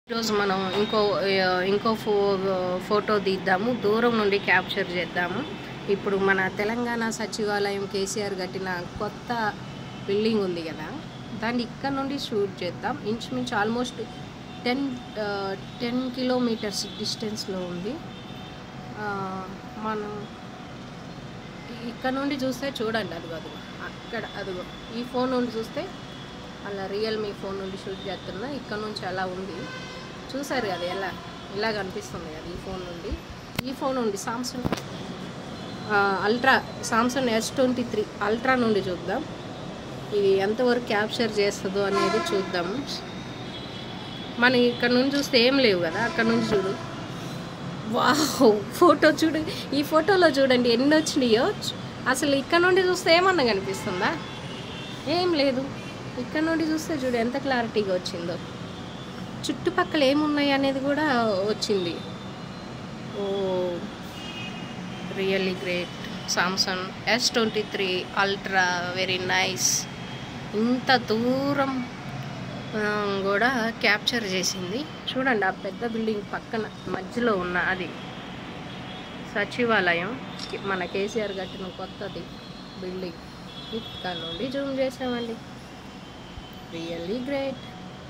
ఈరోజు మనం ఇంకో ఆ, ఇంకో ఫో ఫోటో తీద్దాము దూరం నుండి క్యాప్చర్ చేద్దాము ఇప్పుడు మన తెలంగాణ సచివాలయం కేసీఆర్ కట్టిన కొత్త బిల్డింగ్ ఉంది కదా దాన్ని ఇక్కడ నుండి షూట్ చేద్దాం ఇంచుమించు ఆల్మోస్ట్ టెన్ టెన్ కిలోమీటర్స్ డిస్టెన్స్లో ఉంది ఆ, మనం ఇక్కడ నుండి చూస్తే చూడండి అదిగో అదిగో అక్కడ అదిగో ఈ ఫోన్ నుండి చూస్తే అలా రియల్మీ ఫోన్ నుండి షూట్ చేస్తున్నా ఇక్కడ నుంచి అలా ఉంది చూసారు కదా ఎలా ఇలా కనిపిస్తుంది కదా ఈ ఫోన్ నుండి ఈ ఫోన్ నుండి Samsung Ultra Samsung S twenty three Ultra నుండి చూద్దాం ఇది ఎంతవరకు క్యాప్చర్ చేస్తుందో అనేది చూద్దాము మనం ఇక్కడ నుంచి చూస్తే ఏం లేవు కదా అక్కడ నుంచి చూడు వావ్ ఫోటో చూడు ఈ ఫోటోలో చూడండి ఎన్ని వచ్చినాయో అసలు ఇక్కడ నుండి చూస్తే ఏమన్నా కనిపిస్తుందా ఏం లేదు ఇక్కడ నుండి చూస్తే చూడు ఎంత క్లారిటీగా వచ్చిందో చుట్టుపక్కల ఏమున్నాయి అనేది కూడా వచ్చింది oh really great Samsung S twenty three Ultra very nice ఇంత దూరం ఆ, కూడా క్యాప్చర్ చేసింది చూడండి ఆ పెద్ద బిల్డింగ్ పక్కన మధ్యలో ఉన్న అది సచివాలయం మన కేసీఆర్ కట్టిన కొత్తది బిల్డింగ్ ఇక్కడ నుండి జూమ్ చేసామండి రియల్లీ గ్రేట్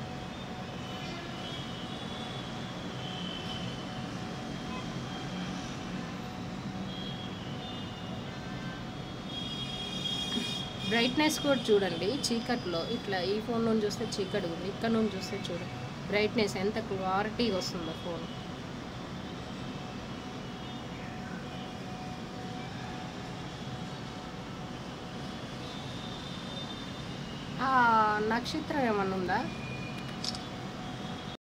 బ్రైట్నెస్ కూడా చూడండి చీకట్లో ఇట్లా ఈ ఫోన్ నుండి చూస్తే చీకటి ఉంది ఇక్కడ నుండి చూస్తే చూడండి బ్రైట్నెస్ ఎంత క్లారిటీ వస్తుందో ఫోన్ నక్షత్రం ఏమన్నా ఉందా